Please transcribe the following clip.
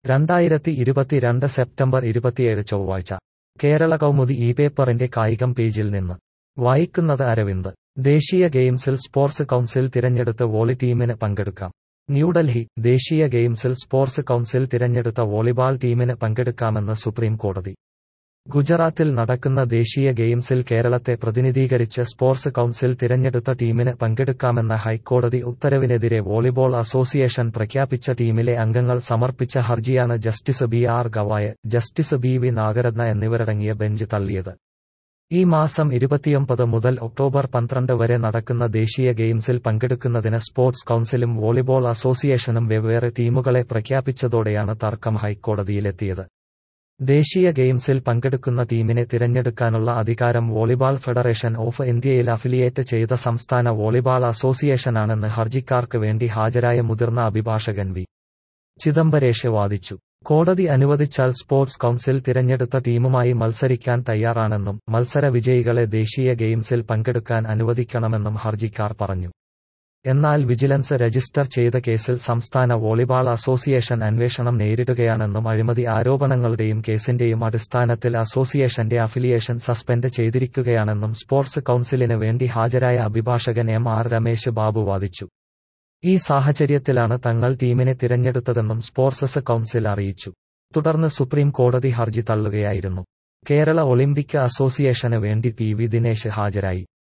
രണ്ടായിരത്തി ഇരുപത്തിരണ്ട് സെപ്റ്റംബർ ഇരുപത്തിയേഴ് ചൊവ്വാഴ്ച കേരള കൗമുദി ഈ പേപ്പറിന്റെ കായികം പേജിൽ നിന്ന് വായിക്കുന്നത് അരവിന്ദ് ദേശീയ ഗെയിംസിൽ സ്പോർട്സ് കൗൺസിൽ തിരഞ്ഞെടുത്ത വോളി ടീമിന് പങ്കെടുക്കാം ന്യൂഡൽഹി ദേശീയ ഗെയിംസിൽ സ്പോർട്സ് കൗൺസിൽ തിരഞ്ഞെടുത്ത വോളിബാൾ ടീമിന് പങ്കെടുക്കാമെന്ന് സുപ്രീം കോടതി ഗുജറാത്തിൽ നടക്കുന്ന ദേശീയ ഗെയിംസിൽ കേരളത്തെ പ്രതിനിധീകരിച്ച് സ്പോർട്സ് കൗൺസിൽ തിരഞ്ഞെടുത്ത ടീമിന് പങ്കെടുക്കാമെന്ന ഹൈക്കോടതി ഉത്തരവിനെതിരെ വോളിബോൾ അസോസിയേഷൻ പ്രഖ്യാപിച്ച ടീമിലെ അംഗങ്ങൾ സമർപ്പിച്ച ഹർജിയാണ് justice B R Gavai justice B V Nagarathna എന്നിവരടങ്ങിയ ബെഞ്ച് തള്ളിയത് ഈ മാസം ഇരുപത്തിയൊമ്പത് മുതൽ ഒക്ടോബർ പന്ത്രണ്ട് വരെ നടക്കുന്ന ദേശീയ ഗെയിംസിൽ പങ്കെടുക്കുന്നതിന് സ്പോർട്സ് കൗൺസിലും വോളിബോൾ അസോസിയേഷനും വെവ്വേറെ ടീമുകളെ പ്രഖ്യാപിച്ചതോടെയാണ് തർക്കം ഹൈക്കോടതിയിലെത്തിയത് ദേശീയ ഗെയിംസിൽ പങ്കെടുക്കുന്ന ടീമിനെ തിരഞ്ഞെടുക്കാനുള്ള അധികാരം വോളിബാൾ ഫെഡറേഷൻ ഓഫ് ഇന്ത്യയിൽ അഫിലിയേറ്റ് ചെയ്ത സംസ്ഥാന വോളിബാൾ അസോസിയേഷനാണെന്ന് ഹർജിക്കാർക്ക് വേണ്ടി ഹാജരായ മുതിർന്ന അഭിഭാഷകൻ വി ചിദംബരേഷ് വാദിച്ചു കോടതി അനുവദിച്ചാൽ സ്പോർട്സ് കൗൺസിൽ തിരഞ്ഞെടുത്ത ടീമുമായി മത്സരിക്കാൻ തയ്യാറാണെന്നും മത്സര വിജയികളെ ദേശീയ ഗെയിംസിൽ പങ്കെടുക്കാൻ അനുവദിക്കണമെന്നും ഹർജിക്കാർ പറഞ്ഞു എന്നാൽ വിജിലൻസ് രജിസ്റ്റർ ചെയ്ത കേസിൽ സംസ്ഥാന വോളിബാൾ അസോസിയേഷൻ അന്വേഷണം നേരിടുകയാണെന്നും അഴിമതി ആരോപണങ്ങളുടെയും കേസിന്റെയും അടിസ്ഥാനത്തിൽ അസോസിയേഷന്റെ അഫിലിയേഷൻ സസ്പെൻഡ് ചെയ്തിരിക്കുകയാണെന്നും സ്പോർട്സ് കൗൺസിലിന് വേണ്ടി ഹാജരായ അഭിഭാഷകൻ എം ആർ രമേശ് ബാബു വാദിച്ചു ഈ സാഹചര്യത്തിലാണ് തങ്ങൾ ടീമിനെ തിരഞ്ഞെടുത്തതെന്നും സ്പോർട്സസ് കൗൺസിൽ അറിയിച്ചു തുടർന്ന് സുപ്രീം കോടതി ഹർജി തള്ളുകയായിരുന്നു കേരള ഒളിമ്പിക് അസോസിയേഷന് വേണ്ടി പി വി ദിനേശ് ഹാജരായി